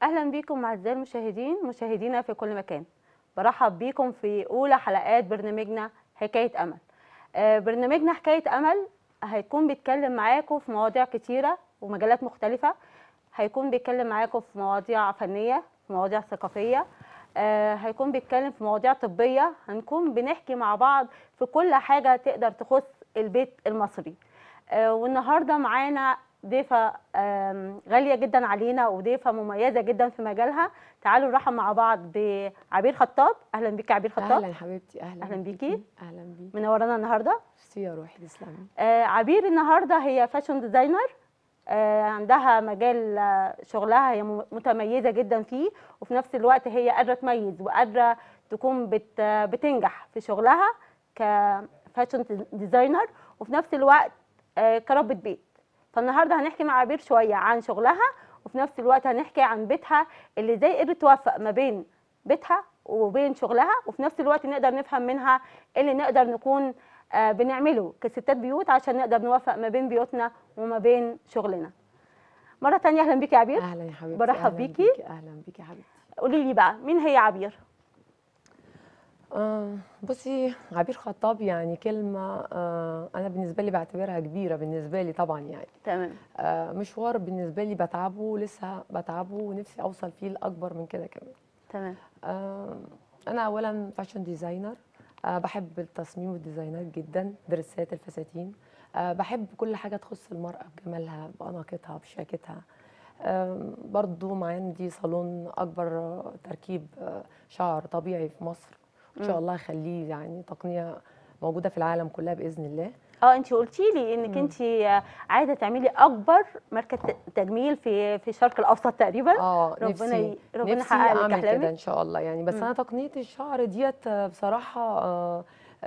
اهلا بيكم اعزائي المشاهدين مشاهدينا في كل مكان برحب بيكم في اولى حلقات برنامجنا حكايه امل آه، برنامجنا حكايه امل هيكون بيتكلم معاكم في مواضيع كتيره ومجالات مختلفه هيكون بيتكلم معاكم في مواضيع فنيه في مواضيع ثقافيه آه، هيكون بيتكلم في مواضيع طبيه هنكون بنحكي مع بعض في كل حاجه تقدر تخص البيت المصري آه، والنهارده معانا ضيفه آم، غاليه جدا علينا وضيفه مميزه جدا في مجالها تعالوا نرحب مع بعض بعبير خطاب اهلا بيك يا عبير خطاب اهلا حبيبتي اهلا أهلاً بيكي. اهلا بيكي منورانا النهارده ميرسي يا روحي تسلمي آه، عبير النهارده هي فاشن ديزاينر آه، عندها مجال آه، شغلها هي م- متميزه جدا فيه وفي نفس الوقت هي قادره تميز وقادره تكون بت بتنجح في شغلها كفاشن ديزاينر وفي نفس الوقت آه، كربة بيت فالنهارده هنحكي مع عبير شويه عن شغلها وفي نفس الوقت هنحكي عن بيتها اللي ازاي قدرت توفق ما بين بيتها وبين شغلها وفي نفس الوقت نقدر نفهم منها إيه اللي نقدر نكون آه، بنعمله كستات بيوت عشان نقدر نوفق ما بين بيوتنا وما بين شغلنا مرة تانية أهلا بيكي يا عبير اهلا يا حبيبتي برحب أهلاً بيكي. اهلا بيكي يا حبيبتي قولي لي بقى مين هي عبير آه بصي عبير خطاب يعني كلمه آه انا بالنسبه لي بعتبرها كبيره بالنسبه لي طبعا يعني تمام آه مشوار بالنسبه لي بتعبه لسه بتعبه ونفسي اوصل فيه لاكبر من كده كمان تمام آه انا اولا فاشن ديزاينر آه بحب التصميم والديزاينات جدا درسات الفساتين آه بحب كل حاجه تخص المراه بجمالها باناقتها بشياكتها آه برضو ما عندي صالون اكبر آه، تركيب آه شعر طبيعي في مصر ان شاء مم. الله اخليه يعني تقنيه موجوده في العالم كلها باذن الله اه انت قلتي لي انك مم. انت عايزه تعملي اكبر مركز تجميل في في الشرق الاوسط تقريبا اه ربنا نفسي ي- ربنا نفسي يحقق لك اعمل كده احلامك ان شاء الله يعني بس مم. انا تقنيه الشعر ديت آه، بصراحه آه،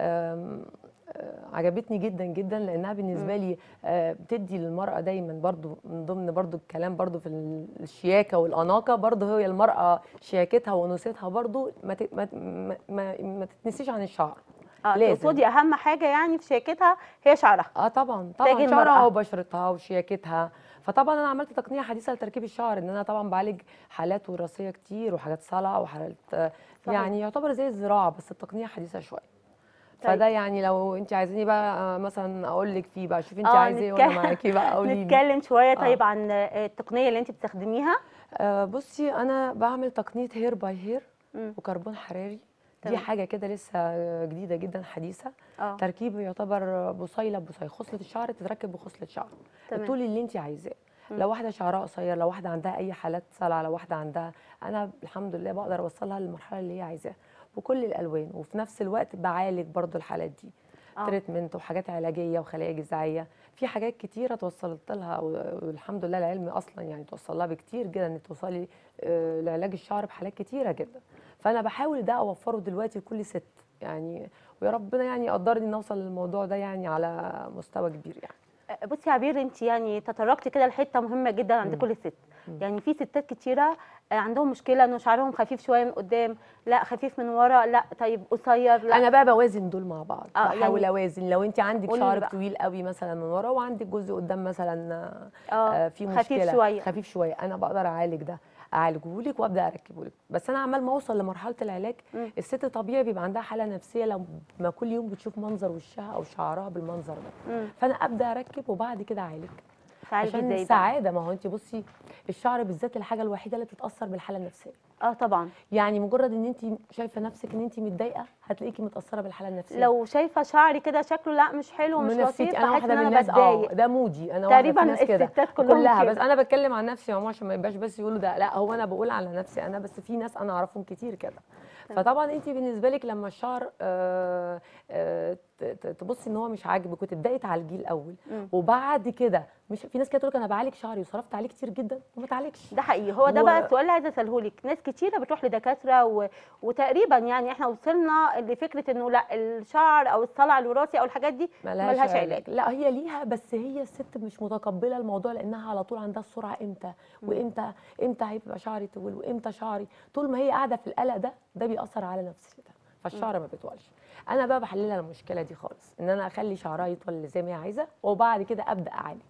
آم، آه، عجبتني جدا جدا لانها بالنسبه لي آه، بتدي للمراه دايما برضو من ضمن برضو الكلام برضو في ال- الشياكه والاناقه برضو هي المراه شياكتها وانوثتها برضو ما ت- ما ما, ما, ما تتنسيش عن الشعر اه لازم. تقصدي اهم حاجه يعني في شياكتها هي شعرها اه طبعا تاج طبعا المرأة. شعرها وبشرتها وشياكتها فطبعا انا عملت تقنيه حديثه لتركيب الشعر ان انا طبعا بعالج حالات وراثيه كتير وحاجات صلع وحالات آه، صحيح. يعني يعتبر زي الزراعه بس التقنيه حديثه شويه طيب. فده يعني لو انت عايزاني بقى آه، مثلا اقول لك فيه بقى شوفي انت آه، عايزه ايه وانا نتكلم- معاكي بقى قولي لي نتكلم شويه آه. طيب عن آه، التقنيه اللي انت بتستخدميها آه، بصي انا بعمل تقنيه هير باي هير مم. وكربون حراري دي تمام. حاجه كده لسه آه، جديده جدا حديثه اه تركيبه يعتبر بصيله بصيله خصله الشعر تتركب بخصله شعر تمام. الطول اللي انت عايزاه مم. لو واحده شعرها قصير لو واحده عندها اي حالات صلع لو واحده عندها انا الحمد لله بقدر اوصلها للمرحله اللي هي عايزاها بكل الالوان وفي نفس الوقت بعالج برضو الحالات دي آه. تريتمنت وحاجات علاجيه وخلايا جذعيه في حاجات كتيره توصلت لها و- والحمد لله العلم اصلا يعني توصل لها بكتير جدا ان توصلي آه، لعلاج الشعر بحالات كتيره جدا فانا بحاول ده اوفره دلوقتي لكل ست يعني ويا ربنا يعني يقدرني ان اوصل للموضوع ده يعني على مستوى كبير يعني آه، بصي يا عبير انت يعني تطرقتي كده لحته مهمه جدا عند مم. كل ست مم. يعني في ستات كتيره آه، عندهم مشكله انه شعرهم خفيف شويه من قدام لا خفيف من ورا لا طيب قصير لا انا بقى بوازن دول مع بعض آه، بحاول يعني- اوازن لو انت عندك قولي لي شعرك بقى. طويل قوي مثلا من ورا وعندك جزء قدام مثلا آه، اه آه، في مشكله خفيف شويه خفيف شويه انا بقدر اعالج ده اعالجه لك وابدا اركبه لك بس انا عمال ما اوصل لمرحله العلاج مم. الست طبيعي بيبقى عندها حاله نفسيه لما كل يوم بتشوف منظر وشها او شعرها بالمنظر ده مم. فانا ابدا اركب وبعد كده اعالج تعالجي عشان ازاي بقى؟ السعاده ما هو انت بصي الشعر بالذات الحاجه الوحيده اللي بتتاثر بالحاله النفسيه اه طبعا يعني مجرد ان انت شايفه نفسك ان انت متضايقه هتلاقيكي متاثره بالحاله النفسيه لو شايفه شعري كده شكله لا مش حلو ومش من لطيف نفسيتي انا بحس واحده ان من انا الناس اه بتضايق ده مودي انا تقريبا واحده في ناس كده الستات كلهم كلها كده. بس انا بتكلم عن نفسي يا ماما عشان ما يبقاش بس يقولوا ده لا هو انا بقول على نفسي انا بس في ناس انا اعرفهم كتير كده تمام. فطبعا انت بالنسبه لك لما الشعر آه، آه، ت- ت- تبصي ان هو مش عاجبك وتبداي تعالجيه الاول مم. وبعد كده مش في ناس كده تقول لك انا بعالج شعري وصرفت عليه كتير جدا وما تعالجش ده حقيقي هو ده و- بقى السؤال اللي عايزه اساله لك ناس كتيره بتروح لدكاتره و... وتقريبا يعني احنا وصلنا لفكره انه لا الشعر او الصلع الوراثي او الحاجات دي ملهاش علاج. لا هي ليها بس هي الست مش متقبله الموضوع لانها على طول عندها السرعه امتى وامتى امتى هيبقى شعري طويل وامتى شعري طول ما هي قاعده في القلق ده ده بيأثر على نفسيتها فالشعر ما بيطولش انا بقى بحللها المشكله دي خالص ان انا اخلي شعرها يطول زي ما هي عايزه وبعد كده ابدا اعالج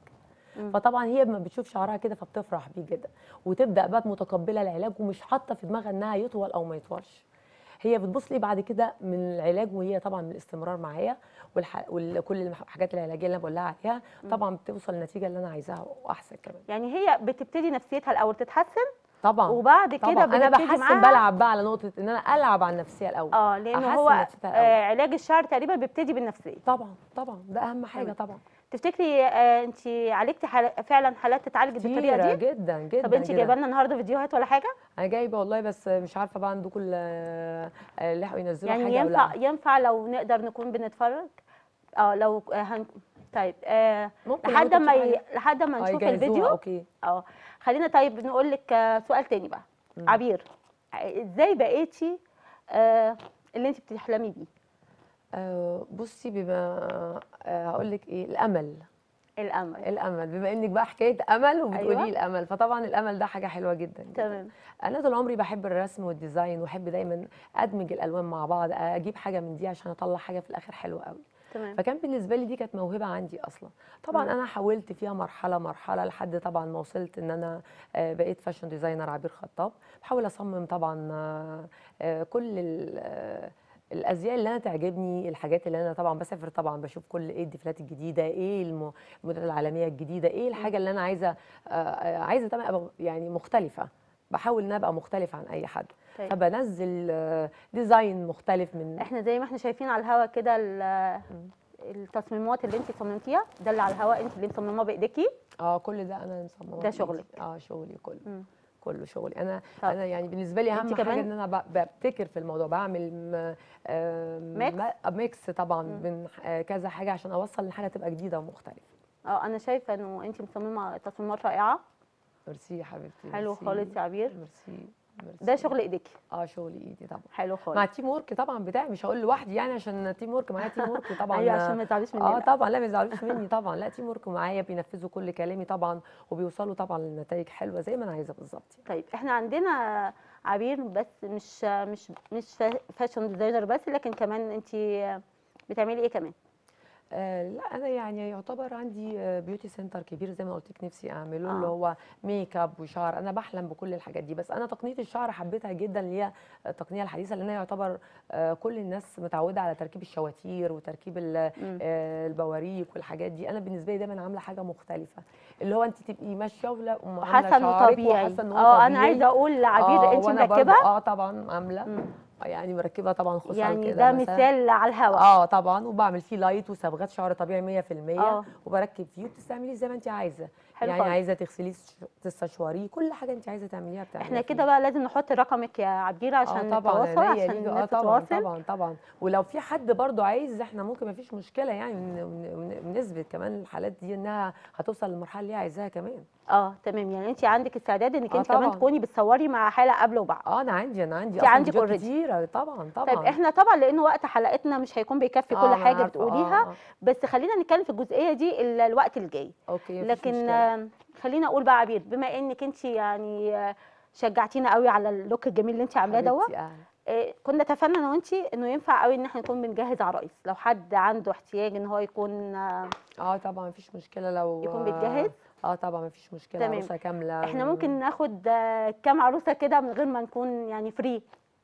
مم. فطبعا هي لما بتشوف شعرها كده فبتفرح بيه جدا وتبدا بقى متقبله العلاج ومش حاطه في دماغها انها يطول او ما يطولش هي بتبص لي بعد كده من العلاج وهي طبعا من الاستمرار معايا والح... وكل الحاجات العلاجيه اللي انا بقول لها عليها طبعا بتوصل للنتيجه اللي انا عايزاها واحسن كمان يعني هي بتبتدي نفسيتها الاول تتحسن طبعا وبعد كده طبعا انا بنبتدي بحسن معاها بلعب بقى على نقطه ان انا العب على النفسيه الاول اه لان أحسن هو نفسيتها الأول. آه علاج الشعر تقريبا بيبتدي بالنفسيه طبعا طبعا ده اهم حاجه تمام. طبعا تفتكري آه انت عالجتي حال... فعلا حالات تتعالج بالطريقه كتيرة دي جدا جدا طب انت جداً. جايبه لنا النهارده فيديوهات ولا حاجه انا جايبه والله بس مش عارفه بقى عندكم ال- لحقوا ينزلوا يعني حاجه ولا ينفع لا ينفع لو نقدر نكون بنتفرج اه لو آه هن... طيب آه ممكن لو لحد انتوا ما تشوفوا ي... حاجة. لحد ما آه، نشوف يجهزوها، الفيديو اوكي اه خلينا طيب نقول لك آه سؤال تاني بقى مم. عبير ازاي بقيتي آه اللي انت بتحلمي بيه آه بصي بما آه هقول لك ايه الامل الامل الامل بما انك بقى حكايه امل وبتقولي أيوة. أيوة. الامل فطبعا الامل ده حاجه حلوه جدا, جداً. تمام انا طول عمري بحب الرسم والديزاين واحب دايما ادمج الالوان مع بعض اجيب حاجه من دي عشان اطلع حاجه في الاخر حلوه قوي تمام فكان بالنسبه لي دي كانت موهبه عندي اصلا طبعا مم. انا حاولت فيها مرحله مرحله لحد طبعا ما وصلت ان انا آه، بقيت فاشن ديزاينر عبير خطاب بحاول اصمم طبعا آه، آه، كل ال- آه، الازياء اللي انا تعجبني الحاجات اللي انا طبعا بسافر طبعا بشوف كل ايه الديفلات الجديده ايه الم- الموديلات العالميه الجديده ايه الحاجه اللي انا عايزه آه، آه، عايزه طبعا ابقى يعني مختلفه بحاول ان أنا ابقى مختلفه عن اي حد طيب. فبنزل آه، ديزاين مختلف من احنا زي ما احنا شايفين على الهوا كده ال- التصميمات اللي انت صممتيها ده اللي على الهوا انت اللي مصمماه بايديكي اه كل ده انا مصممه ده بإيدي. شغلك. اه شغلي كله مم. كله شغلي انا طب. انا يعني بالنسبه لي أنت اهم حاجه كمان؟ ان انا ب- ببتكر في الموضوع بعمل م- آه، ميكس؟ ما- ميكس طبعا مم. من آه، كذا حاجه عشان اوصل لحاجه تبقى جديده ومختلفه اه انا شايفه انه انت مصممه تصميمات رائعه ميرسي يا حبيبتي حلو ميرسي. خالص يا عبير ميرسي ميرسي. ده شغل ايديكي اه شغل ايدي طبعا حلو مع خالص التيم ورك طبعا بتاعي مش هقول لوحدي يعني عشان تيم ورك معايا تيم ورك طبعا ايوه عشان ما تزعليش مننا اه طبعا لا ما يزعلوش مني طبعا لا تيم ورك معايا بينفذوا كل كلامي طبعا وبيوصلوا طبعا لنتائج حلوه زي ما انا عايزه بالظبط يعني. طيب احنا عندنا عبير بس مش مش مش فا- فاشن ديزاينر بس لكن كمان انت بتعملي ايه كمان آه لا انا يعني يعتبر عندي آه، بيوتي سنتر كبير زي ما قلت لك نفسي اعمله آه. اللي هو ميك اب وشعر انا بحلم بكل الحاجات دي بس انا تقنيه الشعر حبيتها جدا اللي هي التقنيه الحديثه لان هي يعتبر آه كل الناس متعوده على تركيب الشواتير وتركيب ال- مم. آه البواريك والحاجات دي انا بالنسبه لي دايما عامله حاجه مختلفه اللي هو انت تبقي ماشيه ولا وعاملة وحاسه انه شعرك طبيعي وحاسه ان هو اه انا طبيعي. عايزه اقول لعبير آه، انت وأنا برضو- مركبه اه طبعا عامله مم. يعني مركبه طبعا خصال يعني كده ده مثلاً. مثال على الهوا اه طبعا وبعمل فيه لايت وصبغات شعر طبيعي 100% آه. وبركب فيه وبتستعملي زي ما انت عايزه حلو يعني خالص. عايزه تغسليه تستشواريه كل حاجه انت عايزه تعمليها بتعمليها احنا فيه. كده بقى لازم نحط رقمك يا عبير عشان اه طبعا نتواصل عينيا عشان ليكي. اه الناس طبعا تتواصل طبعا طبعا ولو في حد برضو عايز احنا ممكن ما فيش مشكله يعني ون- ون- ونثبت كمان الحالات دي انها هتوصل للمرحله اللي هي عايزاها كمان اه تمام يعني انت عندك استعداد انك آه انت كمان طبعاً. تكوني بتصوري مع حاله قبل وبعد اه انا عندي انا عندي انت اصلا عندك فيديوهات already. كتيره طبعا طبعا طيب احنا طبعا لانه وقت حلقتنا مش هيكون بيكفي آه، كل أنا حاجه عارفة. بتقوليها آه، آه. بس خلينا نتكلم في الجزئيه دي ال- الوقت الجاي اوكي مفيش لكن مشكلة. آه، خلينا اقول بقى عبير بما انك انت يعني آه، شجعتينا قوي على اللوك الجميل اللي انت عاملاه دوت حبيبتي، أهلا. آه، كنا اتفقنا انا وانت انه ينفع قوي ان احنا نكون بنجهز عرايس لو حد عنده احتياج ان هو يكون آه، اه طبعا مفيش مشكله لو يكون بيتجهز؟ اه طبعا مفيش مشكله تمام. عروسه كامله احنا ممكن ناخد آه، كام عروسه كده من غير ما نكون يعني فري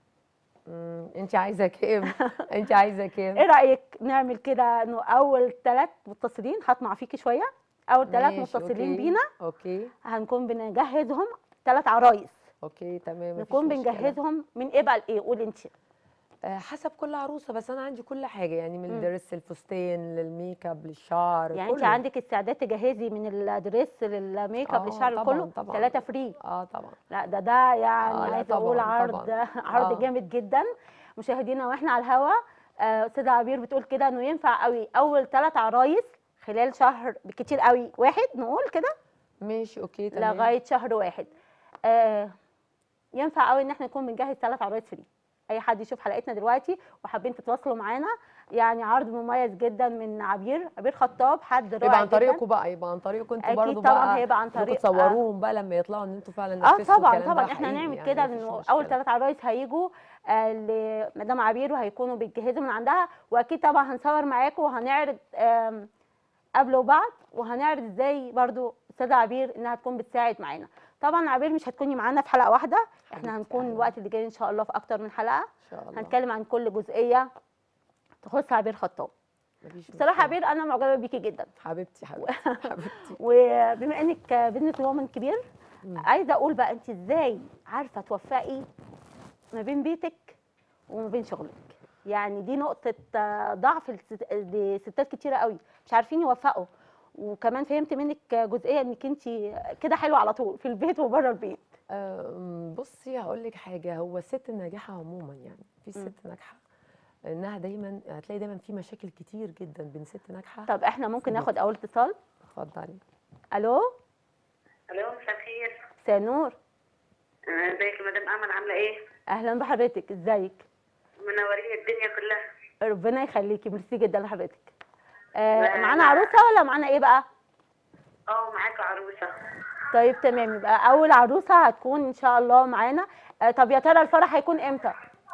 انت عايزه كام انت عايزه كام ايه رايك نعمل كده انه اول ثلاث متصلين هطمع فيكي شويه اول ثلاث ماشي، متصلين أوكي. بينا اوكي هنكون بنجهزهم ثلاث عرايس اوكي تمام مفيش نكون مشكلة. بنجهزهم من ايه بقى لايه قولي انت آه، حسب كل عروسه بس انا عندي كل حاجه يعني من مم. الدرس الفستان للميك اب للشعر يعني انت كله. عندك استعداد تجهزي من الدريس للميك اب آه، للشعر طبعاً، كله طبعاً. ثلاثه فري اه طبعا لا ده ده يعني آه، لا عايزه اقول طبعاً، عرض طبعاً. عرض آه. جامد جدا مشاهدينا واحنا على الهوا آه، استاذه عبير بتقول كده انه ينفع قوي اول ثلاث عرايس خلال شهر بالكتير قوي واحد نقول كده ماشي اوكي تمام لغايه شهر واحد آه ينفع قوي ان احنا نكون بنجهز ثلاث عرايس فري اي حد يشوف حلقتنا دلوقتي وحابين تتواصلوا معانا يعني عرض مميز جدا من عبير عبير خطاب حد رائع يبقى عن جدا. طريقكم بقى يبقى عن طريقكم انتوا أكيد برضه طبعاً بقى هيبقى عن إنكم طريق- تصوروهم بقى لما يطلعوا ان انتوا فعلا اه نفذتوا طبعا الكلام طبعا ده احنا حقيقي هنعمل يعني كده مفيش لانه مشكلة. اول ثلاث عرايس هيجوا آه لمدام عبير وهيكونوا بيتجهزوا من عندها واكيد طبعا هنصور معاكم وهنعرض آم، قبل وبعد وهنعرض ازاي برضو استاذه عبير انها تكون بتساعد معانا طبعا عبير مش هتكوني معانا في حلقه واحده احنا حبيبتي هنكون أهلاً. الوقت اللي جاي ان شاء الله في اكتر من حلقه ان شاء الله هنتكلم عن كل جزئيه تخص عبير خطاب مفيش بصراحه مشكلة. عبير انا معجبه بيكي جدا حبيبتي حبيبتي حبيبتي وبما انك بزنس وومن كبير مم. عايزه اقول بقى انت ازاي عارفه توفقي ما بين بيتك وما بين شغلك يعني دي نقطه آه، ضعف لست- لستات كتيره قوي مش عارفين يوفقوا وكمان فهمت منك جزئيه انك انت كده حلوه على طول في البيت وبره البيت أم، بصي هقول لك حاجه هو الست الناجحه عموما يعني في مم. ست ناجحه انها دايما هتلاقي دايما في مشاكل كتير جدا بين ست ناجحه طب احنا ممكن في ناخد اول اتصال اتفضلي الو الو مساء الخير مساء النور آه، ازيك يا مدام امل عامله ايه اهلا بحضرتك ازيك منورين الدنيا كلها ربنا يخليكي ميرسي جدا لحضرتك آه لا، معانا لا. عروسه ولا معانا ايه بقى اه معاكوا عروسه طيب تمام يبقى اول عروسه هتكون ان شاء الله معانا آه طب يا ترى الفرح هيكون امتى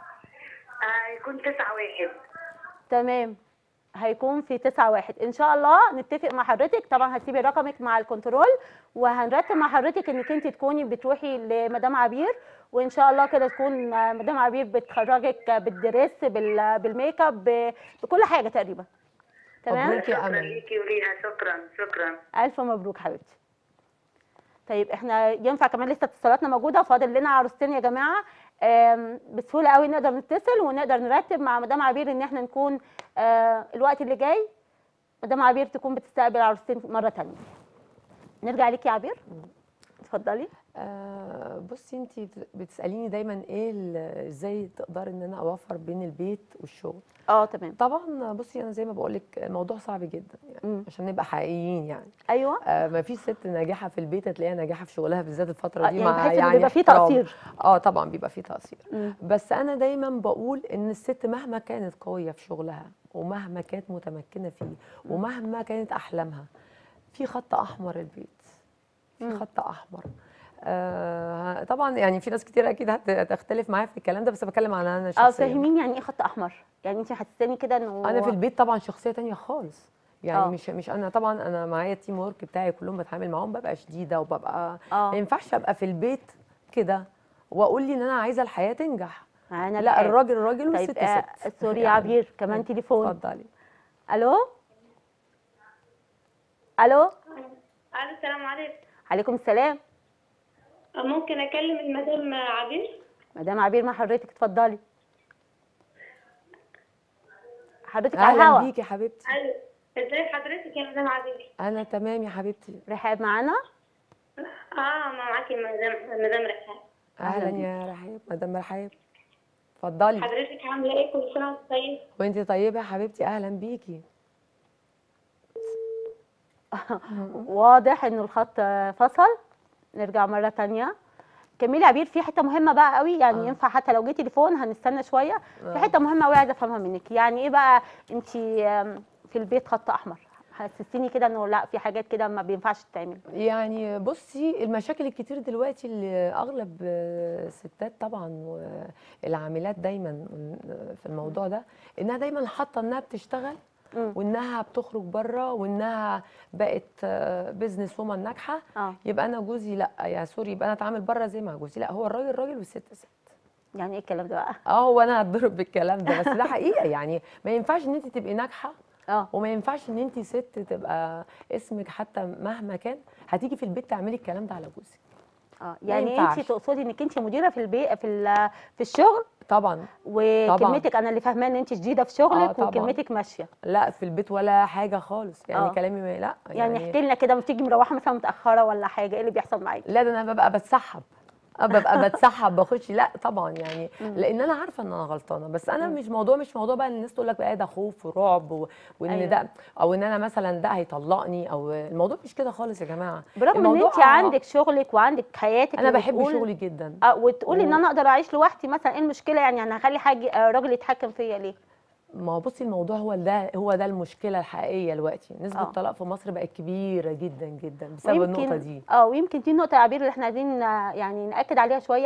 آه يكون تسعة واحد تمام هيكون في تسعة واحد ان شاء الله نتفق مع حضرتك طبعا هتسيبي رقمك مع الكنترول وهنرتب مع حضرتك انك انت تكوني بتروحي لمدام عبير وان شاء الله كده تكون آه، مدام عبير بتخرجك آه، بالدريس بال- بالميك اب ب- بكل حاجه تقريبا تمام مبروك يا شكرا أمل. ليكي وليها شكرا شكرا الف مبروك حبيبتي طيب احنا ينفع كمان لسه اتصالاتنا موجوده فاضل لنا عروستين يا جماعه آم، بسهوله قوي نقدر نتصل ونقدر نرتب مع مدام عبير ان احنا نكون آه، الوقت اللي جاي مدام عبير تكون بتستقبل عروستين مره تانية نرجع ليكي يا عبير اتفضلي آه بصي انت بتساليني دايما ايه ال- ازاي تقدر ان انا اوفر بين البيت والشغل اه تمام طبعا بصي انا زي ما بقول لك الموضوع صعب جدا يعني مم. عشان نبقى حقيقيين يعني ايوه آه ما فيش ست ناجحه في البيت هتلاقيها ناجحه في شغلها بالذات الفتره آه، دي يعني مع بحس ان بيبقى فيه احترام. تقصير اه طبعا بيبقى فيه تقصير مم. بس انا دايما بقول ان الست مهما كانت قويه في شغلها ومهما كانت متمكنه فيه ومهما كانت احلامها في خط احمر البيت في مم. خط احمر آه طبعا يعني في ناس كتير اكيد هت- هتختلف معايا في الكلام ده بس بتكلم عن انا اه شخصيا فاهميني يعني ايه خط احمر يعني انت حسيتاني كده انه انا في البيت طبعا شخصيه تانية خالص يعني آه. مش مش انا طبعا انا معايا التيم ورك بتاعي كلهم بتعامل معاهم ببقى شديده وببقى اه ما ينفعش ابقى في البيت كده واقول لي ان انا عايزه الحياه تنجح معانا لا الحال. الراجل راجل طيب والست آه ست سوري يا يعني. عبير كمان تليفون اتفضلي الو الو الو السلام عليكم عليكم السلام ممكن اكلم المدام عبير مدام عبير مع حضرتك اتفضلي حضرتك على اهلا الهوا بيكي يا حبيبتي الو ازاي حضرتك يا مدام عبير انا تمام يا حبيبتي رحاب معانا اه ما معاكي مدام مدام رحاب اهلا أهلاً يا رحاب مدام رحاب اتفضلي حضرتك عامله ايه كل سنه وانت طيب وانت طيبه يا حبيبتي اهلا بيكي واضح انه الخط فصل نرجع مره تانية كملي يا عبير في حته مهمه بقى قوي يعني آه. ينفع حتى لو جه تليفون هنستنى شويه في آه. حته مهمه قوي عايزه افهمها منك يعني ايه بقى انت في البيت خط احمر حسستيني كده انه لا في حاجات كده ما بينفعش تتعمل يعني بصي المشاكل الكتير دلوقتي اللي اغلب آه، الستات طبعا والعاملات دايما في الموضوع ده انها دايما حاطه انها بتشتغل مم. وانها بتخرج بره وانها بقت بزنس وومن ناجحه اه يبقى انا جوزي لا يا سوري يبقى انا اتعامل بره زي مع جوزي لا هو الراجل راجل والست ست يعني ايه الكلام ده بقى اه هو انا هتضرب بالكلام ده بس ده حقيقه يعني ما ينفعش ان انت تبقي ناجحه اه وما ينفعش ان انت ست تبقى اسمك حتى مهما كان هتيجي في البيت تعملي الكلام ده على جوزك اه يعني ينفعش. انت تقصدي انك انت مديره في البيت في ال- في الشغل طبعا وكلمتك انا اللي فاهماه ان انت شديده في شغلك طبعاً. وكلمتك ماشيه لا في البيت ولا حاجه خالص يعني آه. كلامي ما لا يعني احكي لنا كده لما تيجي مروحه مثلا متاخره ولا حاجه ايه اللي بيحصل معاكي لا ده انا ببقى بتسحب أه ببقى بتسحب بخش لا طبعا يعني لان انا عارفه ان انا غلطانه بس انا مش موضوع مش موضوع بقى ان الناس تقول لك بقى ده خوف ورعب و- وان أيوة. ده او ان انا مثلا ده هيطلقني او الموضوع مش كده خالص يا جماعه برغم ان الموضوع انت عندك شغلك وعندك حياتك انا بحب وبتقول- شغلي جدا اه وتقولي ان و- انا اقدر اعيش لوحدي مثلا ايه المشكله يعني انا هخلي حاجه آه، راجل يتحكم فيا ليه ما هو بصي الموضوع هو ده هو ده المشكله الحقيقيه دلوقتي نسبه آه. الطلاق في مصر بقت كبيره جدا جدا بسبب النقطه دي اه ويمكن دي النقطه يا عبير اللي احنا عايزين آه، يعني ناكد عليها شويه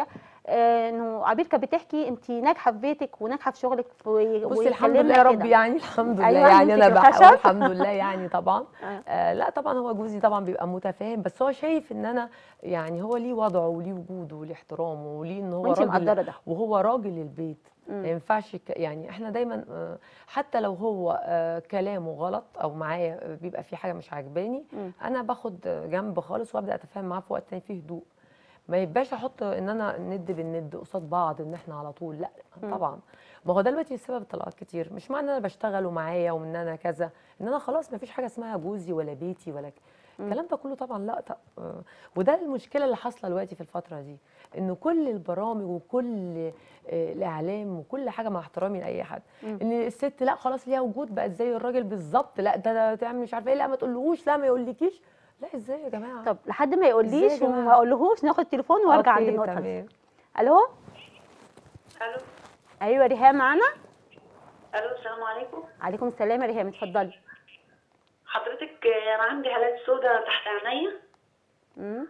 آه، انه عبير كانت بتحكي انت ناجحه في بيتك وناجحه في شغلك و- بصي الحمد واتكلمنا لله يا رب كده. يعني الحمد لله أيوة، يعني انا نمسك بحاول الخشب. الحمد لله يعني طبعا آه. آه لا طبعا هو جوزي طبعا بيبقى متفاهم بس هو شايف ان انا يعني هو ليه وضعه وليه وجوده وليه احترامه وليه ان هو وانت راجل مقدره ده وهو راجل البيت مم. ما ينفعش ك- يعني احنا دايما آه، حتى لو هو آه، كلامه غلط او معايا آه، بيبقى في حاجه مش عاجباني مم. انا باخد آه، جنب خالص وابدا اتفاهم معاه في وقت تاني فيه هدوء ما يبقاش احط ان انا ند بالند قصاد بعض ان احنا على طول لا مم. طبعا ما هو ده دلوقتي سبب الطلاقات كتير مش معنى ان انا بشتغل ومعايا وان انا كذا ان انا خلاص ما فيش حاجه اسمها جوزي ولا بيتي ولا ك- الكلام ده كله طبعا لا طب آه، وده المشكله اللي حاصله دلوقتي في الفتره دي ان كل البرامج وكل آه، الاعلام وكل حاجه مع احترامي لاي حد مم. ان الست لا خلاص ليها وجود بقت زي الراجل بالظبط لا ده, ده تعمل مش عارفه ايه لا ما تقولهوش لا ما يقولكيش لا ازاي يا جماعه طب لحد ما يقوليش إزاي يا وما جماعة؟ اقولهوش ناخد تليفون وارجع عند أوكي، النقطه دي تمام. الو الو ايوه ريهام معانا الو السلام عليكم عليكم السلام يا ريهام اتفضلي حضرتك آه، انا عندي هالات سوداء تحت عينيا مم.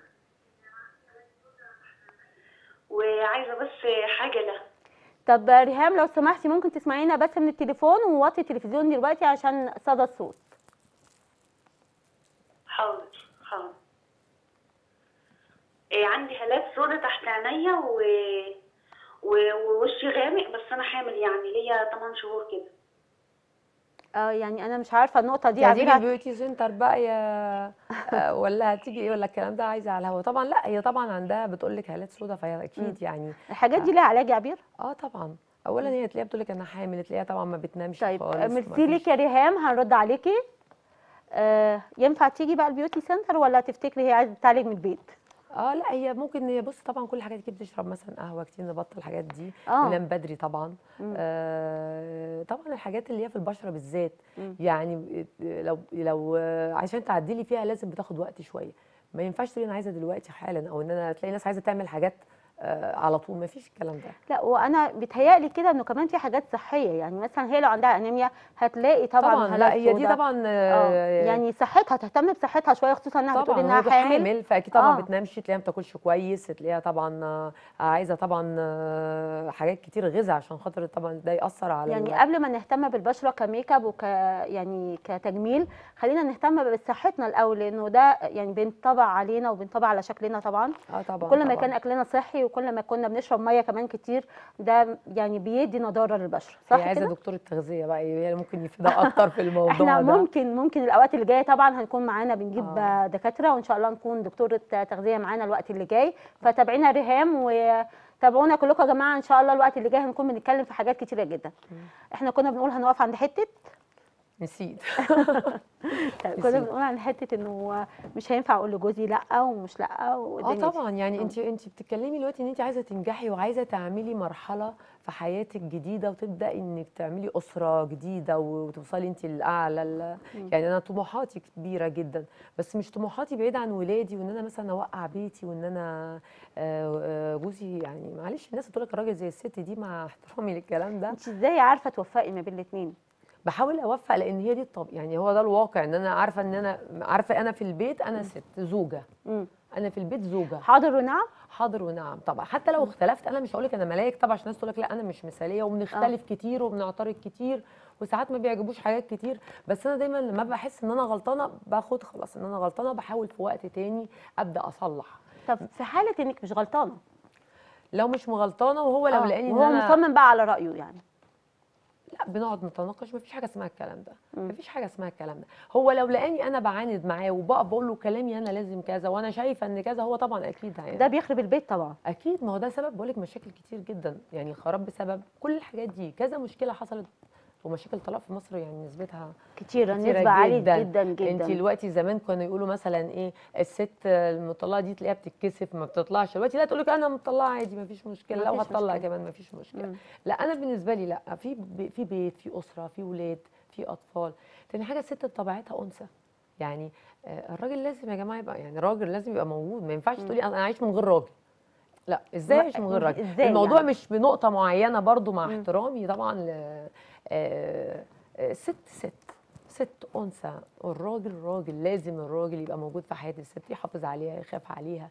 وعايزه بس حاجه له طب ريهام لو سمحتي ممكن تسمعينا بس من التليفون ووطي التلفزيون دلوقتي عشان صدى الصوت حاضر حاضر إيه عندي هالات سوداء تحت عينيا و... و... ووشي غامق بس انا حامل يعني ليا 8 شهور كده اه يعني انا مش عارفه النقطه دي هتيجي عبير هت- البيوتي سنتر بقى يا آه، ولا هتيجي ايه ولا الكلام ده عايزه على الهوا طبعا لا هي طبعا عندها بتقول لك هالات سودا فهي اكيد يعني الحاجات دي ليها علاج يا عبير اه طبعا اولا هي تلاقيها بتقول لك انا حامل تلاقيها طبعا ما بتنامش طيب خالص ميرسي مفيش- ليك يا ريهام هنرد عليكي آه ينفع تيجي بقى البيوتي سنتر ولا تفتكري هي عايزه تعالج من البيت اه لا هي ممكن هي بص طبعا كل الحاجات دي بتشرب مثلا قهوه كتير نبطل الحاجات دي آه. وننام بدري طبعا مم. آه طبعا الحاجات اللي هي في البشره بالذات مم. يعني لو لو آه، عشان تعدلي فيها لازم بتاخد وقت شويه ما ينفعش تقولي انا عايزه دلوقتي حالا او ان انا تلاقي ناس عايزه تعمل حاجات آه على طول ما فيش الكلام ده لا وانا بيتهيألي كده انه كمان في حاجات صحيه يعني مثلا هي لو عندها انيميا هتلاقي طبعا طبعا لا هالات هي دي سودا. طبعا اه آه يعني صحتها تهتم بصحتها شويه خصوصا انها بتقول طبعا انها هو حامل حامل فاكيد طبعا آه. ما بتنامش تلاقيها ما بتاكلش كويس تلاقيها طبعا آه، عايزه طبعا آه، حاجات كتير غذاء عشان خاطر طبعا ده ياثر على يعني ال- قبل ما نهتم بالبشره كميك اب وك يعني كتجميل خلينا نهتم بصحتنا الاول لانه ده يعني بينطبع علينا وبينطبع على شكلنا طبعا اه طبعا كل ما طبعاً. كان اكلنا صحي وكل ما كنا بنشرب ميه كمان كتير ده يعني بيدي نضاره للبشره هي صح عايزه كده دكتور التغذيه بقى هي اللي ممكن يفيدها اكتر في الموضوع احنا ده ممكن ممكن الاوقات اللي جايه طبعا هنكون معانا بنجيب آه. آه. دكاتره وان شاء الله نكون دكتوره تغذيه معانا الوقت اللي جاي فتابعينا ريهام وتابعونا كلكم يا جماعه ان شاء الله الوقت اللي جاي هنكون بنتكلم في حاجات كتيره جدا احنا كنا بنقول هنقف عند حته نسيت طيب كنا نسيت. بنقول عن حته انه مش هينفع اقول لجوزي لا ومش لا اه والدنيا دي. طبعا يعني آه. انت انت بتتكلمي دلوقتي ان انت عايزه تنجحي وعايزه تعملي مرحله في حياتك جديده وتبداي انك تعملي اسره جديده وتوصلي انت لاعلى ال- يعني انا طموحاتي كبيره جدا بس مش طموحاتي بعيده عن ولادي وان انا مثلا اوقع بيتي وان انا آه، آه، جوزي يعني معلش الناس بتقول لك الراجل زي الست دي مع احترامي للكلام ده انت ازاي عارفه توفقي ما بين الاثنين بحاول اوفق لان هي دي الطب يعني هو ده الواقع ان انا عارفه ان انا عارفه انا في البيت انا ست زوجه انا في البيت زوجه حاضر ونعم حاضر ونعم طبعا حتى لو اختلفت انا مش هقول لك انا ملاك طبعا عشان الناس تقول لك لا انا مش مثاليه وبنختلف كتير وبنعترض كتير وساعات ما بيعجبوش حاجات كتير بس انا دايما لما بحس ان انا غلطانه باخد خلاص ان انا غلطانه بحاول في وقت تاني ابدا اصلح طب في حاله انك مش غلطانه لو مش مغلطانه وهو لو آه، لقاني ان وهو انا مصمم بقى على رايه يعني لا بنقعد نتناقش مفيش حاجه اسمها الكلام ده مم. مفيش حاجه اسمها الكلام ده هو لو لقاني انا بعاند معاه وبقى بقول له كلامي انا لازم كذا وانا شايفه ان كذا هو طبعا اكيد يعني ده بيخرب البيت طبعا اكيد ما هو ده سبب بقول لك مشاكل كتير جدا يعني خراب بسبب كل الحاجات دي كذا مشكله حصلت ومشاكل الطلاق في مصر يعني نسبتها كتير كتيرة نسبه عاليه جداً. جدا جدا انت دلوقتي زمان كانوا يقولوا مثلا ايه الست المطلقه دي تلاقيها بتتكسف ما بتطلعش دلوقتي لا تقول لك انا مطلقه عادي ما فيش مشكله لو مفيش هتطلع مشكلة. كمان ما فيش مشكله مم. لا انا بالنسبه لي لا في ب- في بيت في اسره في ولاد في اطفال تاني حاجه الست بطبيعتها انثى يعني آه، الراجل لازم يا جماعه يبقى يعني الراجل لازم يبقى موجود ما ينفعش تقولي انا عايش من غير راجل لا ازاي ما- اعيش من غير راجل إزاي الموضوع يعني؟ مش بنقطه معينه برضو مع مم. احترامي طبعا ل- آه، آه، ست ست ست انثى والراجل راجل لازم الراجل يبقى موجود في حياه الست يحافظ عليها يخاف عليها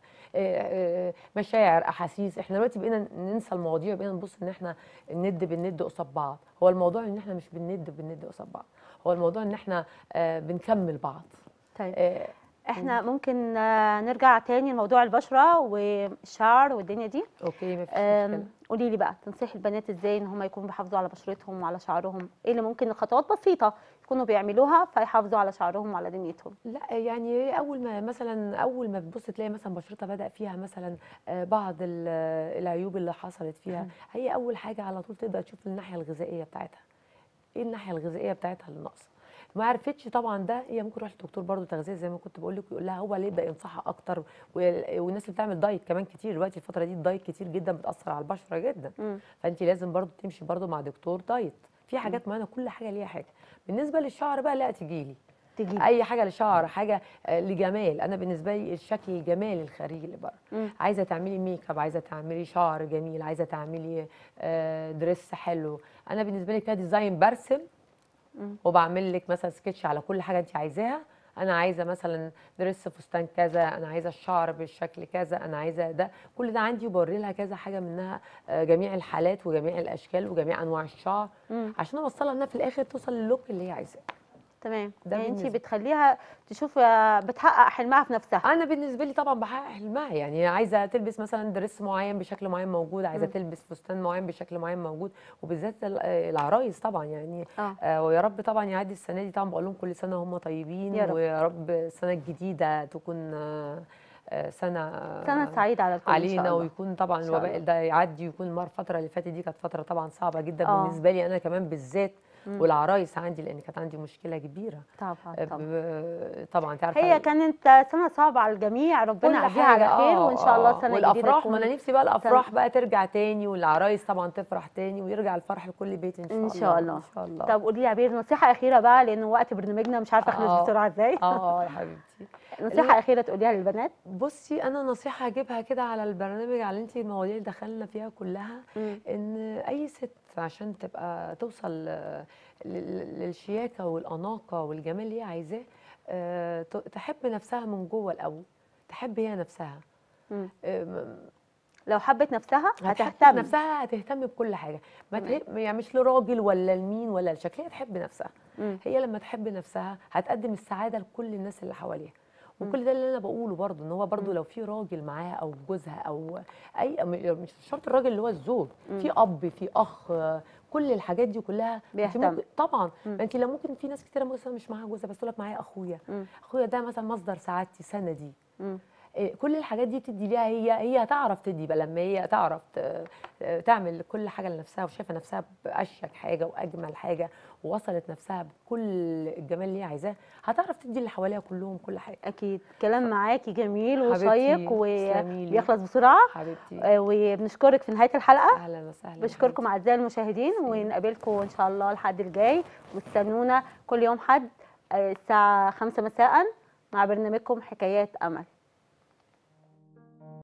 آه، آه، مشاعر احاسيس احنا دلوقتي بقينا ننسى المواضيع بقينا نبص ان احنا الند بالند قصاد بعض هو الموضوع ان احنا مش بالند بالند قصاد بعض هو الموضوع ان احنا آه، بنكمل بعض طيب آه، احنا ممكن آه، نرجع تاني لموضوع البشره والشعر والدنيا دي اوكي مفيش مشكله آم، قولي لي بقى تنصحي البنات ازاي ان هم يكونوا بيحافظوا على بشرتهم وعلى شعرهم ايه اللي ممكن خطوات بسيطه يكونوا بيعملوها فيحافظوا على شعرهم وعلى دنيتهم لا يعني هي اول ما مثلا اول ما تبص تلاقي مثلا بشرتها بدا فيها مثلا آه، بعض ال- العيوب اللي حصلت فيها هي اول حاجه على طول تبدا تشوف الناحيه الغذائيه بتاعتها ايه الناحيه الغذائيه بتاعتها اللي ناقصه ما عرفتش طبعا ده هي ممكن تروح للدكتور برضه تغذيه زي ما كنت بقول لك يقول لها هو اللي يبدا ينصحها اكتر وال- والناس اللي بتعمل دايت كمان كتير دلوقتي الفتره دي الدايت كتير جدا بتاثر على البشره جدا مم. فانت لازم برضه تمشي برضه مع دكتور دايت في حاجات معينه كل حاجه ليها حاجه بالنسبه للشعر بقى لا تجي لي تجي اي حاجه للشعر حاجه آه، لجمال انا بالنسبه لي الشكل الجمالي الخارجي اللي بره مم. عايزه تعملي ميك اب عايزه تعملي شعر جميل عايزه تعملي آه، دريس حلو انا بالنسبه لي كده ديزاين برسم مم. وبعمل لك مثلا سكتش على كل حاجه انت عايزاها انا عايزه مثلا دريس فستان كذا انا عايزه الشعر بالشكل كذا انا عايزه ده كل ده عندي وبوري لها كذا حاجه منها آه، جميع الحالات وجميع الاشكال وجميع انواع الشعر مم. عشان اوصلها انها في الاخر توصل للوك اللي هي عايزاه تمام ده يعني انت بالنسبة. بتخليها تشوف آه، بتحقق حلمها في نفسها انا بالنسبه لي طبعا بحقق حلمها يعني هي عايزه تلبس مثلا دريس معين بشكل معين موجود عايزه مم. تلبس فستان معين بشكل معين موجود وبالذات ال- آه، العرايس طبعا يعني اه آه ويا رب طبعا يعدي السنه دي طبعا بقول لهم كل سنه هم طيبين يا رب. ويا رب السنه الجديده تكون آه، آه، سنه سنه سعيده على الكل ان علينا شاء الله ويكون طبعا إن شاء الوباء الله. ده يعدي ويكون المره الفتره اللي فاتت دي كانت فتره طبعا صعبه جدا آه. بالنسبه لي انا كمان بالذات مم. والعرايس عندي لان كانت عندي مشكله كبيره طبعا آه، طبعا ب- طبعا انت عارفه هي كانت سنه صعبه على الجميع ربنا كل يعديها على حاجة، خير آه، وان شاء الله آه. السنه الجديده والافراح ما تكون انا نفسي بقى الافراح بقى ترجع تاني والعرايس طبعا تفرح تاني ويرجع الفرح لكل بيت ان شاء ان الله شاء الله ان شاء الله طب قولي لي يا عبير نصيحه اخيره بقى لان وقت برنامجنا مش عارفه اخلص آه. بسرعه ازاي اه يا حبيبتي نصيحه اخيره تقوليها للبنات بصي انا نصيحه هجيبها كده على البرنامج على انت المواضيع اللي دخلنا فيها كلها ان اي ست عشان تبقى توصل آه، لل- للشياكه والاناقه والجمال اللي هي عايزاه آه، ت- تحب نفسها من جوه الاول تحب هي نفسها مم. آه، لو حبت نفسها هتهتم هتهتم نفسها هتهتم بكل حاجه ما تمام. ته... يعني مش لراجل ولا لمين ولا لشكل هي تحب نفسها مم. هي لما تحب نفسها هتقدم السعاده لكل الناس اللي حواليها وكل ده اللي انا بقوله برضو ان هو برضو لو في راجل معاها او جوزها او اي م- مش شرط الراجل اللي هو الزوج في اب في اخ آه، كل الحاجات دي كلها أنت بيهتم. ممكن طبعا مم. ما انت لو ممكن في ناس كتيره مثلا مش معاها جوزها بس تقول لك معايا اخويا مم. اخويا ده مثلا مصدر سعادتي سندي مم. إيه، كل الحاجات دي تدي ليها هي هي هتعرف تدي بقى لما هي تعرف ت- تعمل كل حاجه لنفسها وشايفه نفسها باشيك حاجه واجمل حاجه ووصلت نفسها بكل الجمال اللي هي عايزاه هتعرف تدي اللي حواليها كلهم كل حاجه اكيد كلام معاكي جميل حبيبتي، وشيق تسلمي لي. وبيخلص بسرعه حبيبتي آه، وبنشكرك في نهايه الحلقه اهلا وسهلا بشكركم اعزائي المشاهدين ونقابلكم ان شاء الله الحد الجاي واستنونا كل يوم حد آه، الساعه 5 مساء مع برنامجكم حكايات امل